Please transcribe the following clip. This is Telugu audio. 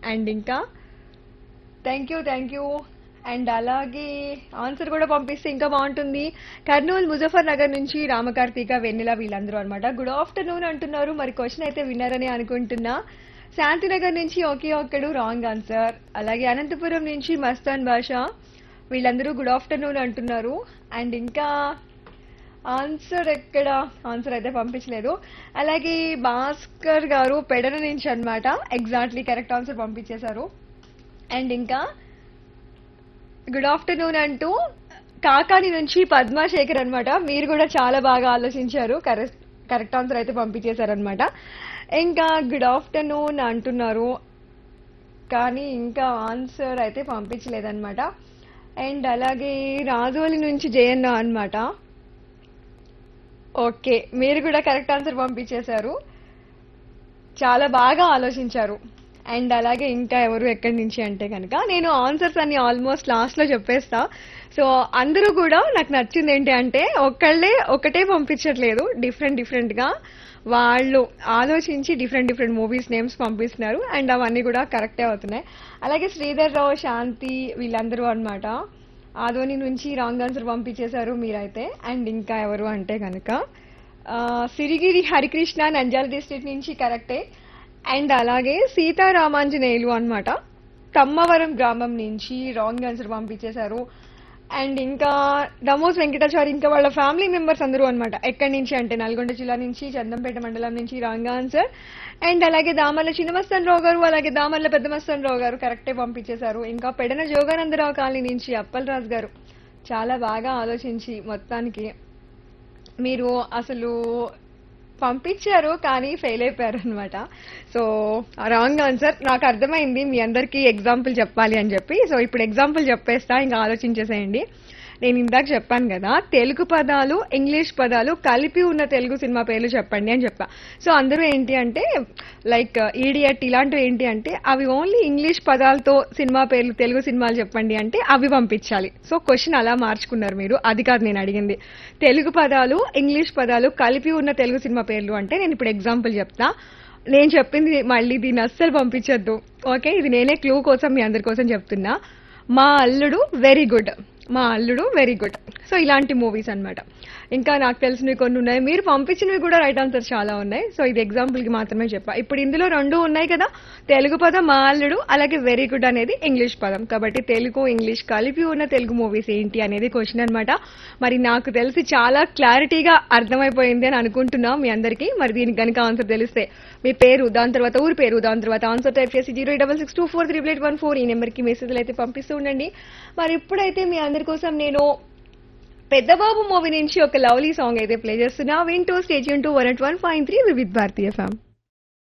అండ్ ఇంకా thank you thank you and అలాగే ఆన్సర్ కూడా పంపిస్తే ఇంకా బాగుంటుంది కర్నూలు ముజఫర్ నగర్ నుంచి రామకార్తీక వెన్నెల వీళ్ళందరూ అనమాట గుడ్ ఆఫ్టర్నూన్ అంటున్నారు మరి క్వశ్చన్ అయితే విన్నారని అనుకుంటున్నా శాంతినగర్ నుంచి ఒకే ఒక్కడు రాంగ్ ఆన్సర్ అలాగే అనంతపురం నుంచి మస్తాన్ భాష వీళ్ళందరూ గుడ్ ఆఫ్టర్నూన్ అంటున్నారు అండ్ ఇంకా ఆన్సర్ ఎక్కడ ఆన్సర్ అయితే పంపించలేదు అలాగే భాస్కర్ గారు పెడన నుంచి అన్నమాట ఎగ్జాక్ట్లీ కరెక్ట్ ఆన్సర్ పంపించేశారు అండ్ ఇంకా గుడ్ ఆఫ్టర్నూన్ అంటూ కాకాని నుంచి పద్మాశేఖర్ అన్నమాట మీరు కూడా చాలా బాగా ఆలోచించారు కరెక్ట్ కరెక్ట్ ఆన్సర్ అయితే పంపించేశారనమాట ఇంకా గుడ్ ఆఫ్టర్నూన్ అంటున్నారు కానీ ఇంకా ఆన్సర్ అయితే పంపించలేదన్నమాట అండ్ అలాగే రాజోలి నుంచి జయన్న అన్నమాట ఓకే మీరు కూడా కరెక్ట్ ఆన్సర్ పంపించేశారు చాలా బాగా ఆలోచించారు అండ్ అలాగే ఇంకా ఎవరు ఎక్కడి నుంచి అంటే కనుక నేను ఆన్సర్స్ అన్ని ఆల్మోస్ట్ లాస్ట్ లో చెప్పేస్తా సో అందరూ కూడా నాకు నచ్చింది ఏంటి అంటే ఒక్కళ్ళే ఒకటే పంపించట్లేదు డిఫరెంట్ డిఫరెంట్ గా వాళ్ళు ఆలోచించి డిఫరెంట్ డిఫరెంట్ మూవీస్ నేమ్స్ పంపిస్తున్నారు అండ్ అవన్నీ కూడా కరెక్టే అవుతున్నాయి అలాగే శ్రీధర్ రావు శాంతి వీళ్ళందరూ అన్నమాట ఆదోని నుంచి రాంగ్ ఆన్సర్ పంపించేశారు మీరైతే అండ్ ఇంకా ఎవరు అంటే కనుక ఆ, సిరిగిరి హరికృష్ణ నంద్యాల డిస్ట్రిక్ట్ నుంచి కరెక్టే అండ్ అలాగే సీతారామాంజనేయులు అన్నమాట తమ్మవరం గ్రామం నుంచి రాంగ్ ఆన్సర్ పంపించేశారు అండ్ ఇంకా దమోస్ వెంకటాచారి ఇంకా వాళ్ళ ఫ్యామిలీ మెంబర్స్ అందరూ అన్నమాట ఎక్కడి నుంచి అంటే నల్గొండ జిల్లా నుంచి చందంపేట మండలం నుంచి రాంగ్ ఆన్సర్ అండ్ అలాగే దామర్ల చిన్నమస్తాన్ రావు గారు అలాగే దామర్ల పెద్దమస్తాన్ రావు గారు కరెక్టే పంపించేశారు ఇంకా పెడన జోగానందరావు కాలనీ నుంచి అప్పలరాజు గారు చాలా బాగా ఆలోచించి మొత్తానికి మీరు అసలు పంపించారు కానీ ఫెయిల్ అయిపోయారు అనమాట సో రాంగ్ ఆన్సర్ నాకు అర్థమైంది మీ అందరికీ ఎగ్జాంపుల్ చెప్పాలి అని చెప్పి సో ఇప్పుడు ఎగ్జాంపుల్ చెప్పేస్తా ఇంకా ఆలోచించేసేయండి నేను ఇందాక చెప్పాను కదా తెలుగు పదాలు ఇంగ్లీష్ పదాలు కలిపి ఉన్న తెలుగు సినిమా పేర్లు చెప్పండి అని చెప్పా సో అందరూ ఏంటి అంటే లైక్ ఈడియట్ ఇలాంటివి ఏంటి అంటే అవి ఓన్లీ ఇంగ్లీష్ పదాలతో సినిమా పేర్లు తెలుగు సినిమాలు చెప్పండి అంటే అవి పంపించాలి సో క్వశ్చన్ అలా మార్చుకున్నారు మీరు అది కాదు నేను అడిగింది తెలుగు పదాలు ఇంగ్లీష్ పదాలు కలిపి ఉన్న తెలుగు సినిమా పేర్లు అంటే నేను ఇప్పుడు ఎగ్జాంపుల్ చెప్తా నేను చెప్పింది మళ్ళీ దీన్ని అస్సలు పంపించొద్దు ఓకే ఇది నేనే క్లూ కోసం మీ అందరి కోసం చెప్తున్నా మా అల్లుడు వెరీ గుడ్ మా అల్లుడు వెరీ గుడ్ సో ఇలాంటి మూవీస్ అన్నమాట ఇంకా నాకు తెలిసినవి కొన్ని ఉన్నాయి మీరు పంపించినవి కూడా రైట్ ఆన్సర్ చాలా ఉన్నాయి సో ఇది ఎగ్జాంపుల్ కి మాత్రమే చెప్పా ఇప్పుడు ఇందులో రెండు ఉన్నాయి కదా తెలుగు పదం మా అల్లుడు అలాగే వెరీ గుడ్ అనేది ఇంగ్లీష్ పదం కాబట్టి తెలుగు ఇంగ్లీష్ కలిపి ఉన్న తెలుగు మూవీస్ ఏంటి అనేది క్వశ్చన్ అన్నమాట మరి నాకు తెలిసి చాలా క్లారిటీగా అర్థమైపోయింది అని అనుకుంటున్నా మీ అందరికీ మరి దీనికి కనుక ఆన్సర్ తెలిస్తే మీ పేరు దాని తర్వాత ఊరి పేరు దాని తర్వాత ఆన్సర్ టైప్ చేసి zero double six two four three eight one four ఈ నెంబర్కి మెసేజ్లు అయితే పంపిస్తూ ఉండండి మరి ఇప్పుడైతే మీ అందరి కోసం నేను పెద్దబాబు మూవీ నుంచి ఒక లవ్లీ సాంగ్ అయితే ప్లే చేస్తున్నా వింటూ stage two one eight one five three Vividh Bharati ఫ్యామ్